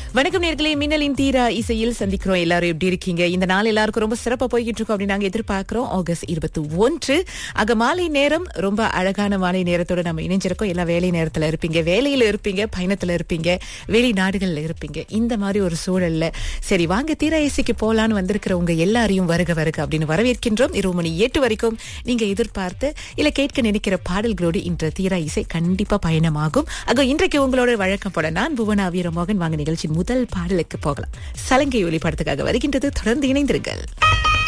வணக்கம் நேர்களே மின்னலின் தீரா இசையில் சந்திக்கிறோம் எல்லாரும் எப்படி இருக்கீங்க இந்த நாள் எல்லாருக்கும் ரொம்ப சிறப்பா போய்கிட்டு இருக்கோம் அப்படின்னு நாங்க எதிர்பார்க்கிறோம் ஆகஸ்ட் இருபத்தி ஒன்று ஆக மாலை நேரம் ரொம்ப அழகான மாலை நேரத்தோட நம்ம இணைஞ்சிருக்கோம் எல்லா வேலை நேரத்துல இருப்பீங்க வேலையில இருப்பீங்க பயணத்துல இருப்பீங்க வெளிநாடுகள்ல இருப்பீங்க இந்த மாதிரி ஒரு சூழல்ல சரி வாங்க தீரா இசைக்கு போலான்னு வந்திருக்கிற உங்க எல்லாரையும் வருக வருக அப்படின்னு வரவேற்கின்றோம் இரவு மணி எட்டு வரைக்கும் நீங்க எதிர்பார்த்து இல்ல கேட்க நினைக்கிற பாடல்களோடு இன்ற தீரா இசை கண்டிப்பா பயணமாகும் ஆக இன்றைக்கு உங்களோட வழக்கம் போல நான் புவனா வீரமோகன் வாங்க நிகழ்ச்சியின் முதல் பாடலுக்கு போகலாம் சலங்கை ஒளிப்படத்துக்காக வருகின்றது தொடர்ந்து இணைந்திருங்கள்